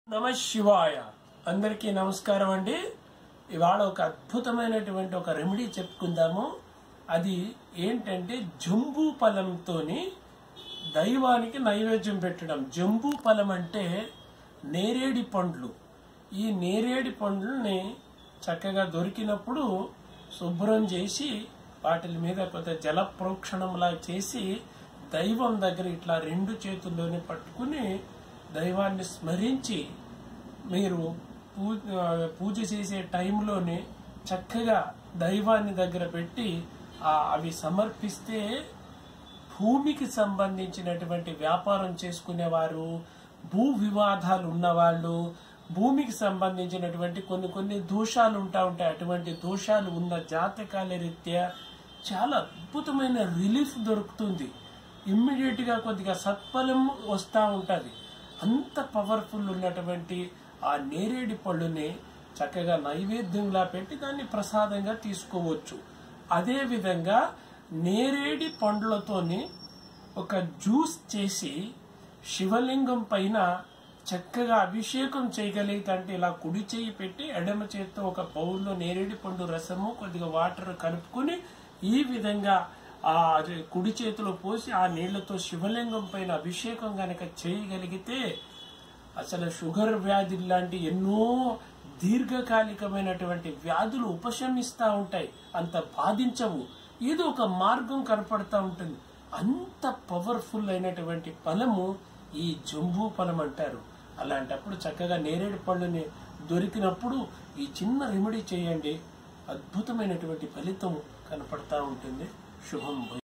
నమ శివాయ అందరికీ నమస్కారం అండి ఇవాళ ఒక అద్భుతమైనటువంటి ఒక రెమెడీ చెప్పుకుందాము అది ఏంటంటే జంబూ ఫలంతోని దైవానికి నైవేద్యం పెట్టడం జంబూ ఫలం అంటే నేరేడి పండ్లు ఈ నేరేడి పండ్లని చక్కగా దొరికినప్పుడు శుభ్రం చేసి వాటి మీద కొంత జల ప్రోక్షణంలా చేసి దైవం దగ్గర ఇట్లా రెండు చేతుల్లోనే పట్టుకుని దైవాన్ని స్మరించి మీరు పూజ పూజ చేసే టైంలోనే చక్కగా దైవాన్ని దగ్గర పెట్టి ఆ అవి సమర్పిస్తే భూమికి సంబంధించినటువంటి వ్యాపారం చేసుకునేవారు భూ వివాదాలు ఉన్నవాళ్ళు భూమికి సంబంధించినటువంటి కొన్ని కొన్ని దోషాలు ఉంటా ఉంటాయి అటువంటి దోషాలు ఉన్న జాతకాల రీత్యా చాలా అద్భుతమైన రిలీఫ్ దొరుకుతుంది ఇమ్మీడియట్ గా కొద్దిగా సత్ఫలం వస్తూ ఉంటుంది అంత పవర్ఫుల్ ఉన్నటువంటి ఆ నేరేడి పళ్ళుని చక్కగా నైవేద్యంలా పెట్టి దాన్ని ప్రసాదంగా తీసుకోవచ్చు అదే విధంగా నేరేడి పండ్లతోని ఒక జ్యూస్ చేసి శివలింగం పైన చక్కగా అభిషేకం చేయగలిగితే అంటే ఇలా కుడి చేయి పెట్టి ఎడమ చేత్తో ఒక బౌల్లో నేరేడి పండు రసము కొద్దిగా వాటర్ కలుపుకుని ఈ విధంగా ఆ కుడి చేతిలో పోసి ఆ నీళ్లతో శివలింగం పైన అభిషేకం గనక చేయగలిగితే అసలు షుగర్ వ్యాధి లాంటి ఎన్నో దీర్ఘకాలికమైనటువంటి వ్యాధులు ఉపశమిస్తా ఉంటాయి అంత బాధించవు ఏదో ఒక మార్గం కనపడతా ఉంటుంది అంత పవర్ఫుల్ అయినటువంటి ఫలము ఈ జంబూ ఫలం అంటారు అలాంటప్పుడు చక్కగా నేరేడు పళ్ళుని దొరికినప్పుడు ఈ చిన్న రెమెడీ చేయండి అద్భుతమైనటువంటి ఫలితం కనపడతా ఉంటుంది శుభం భూయాత్.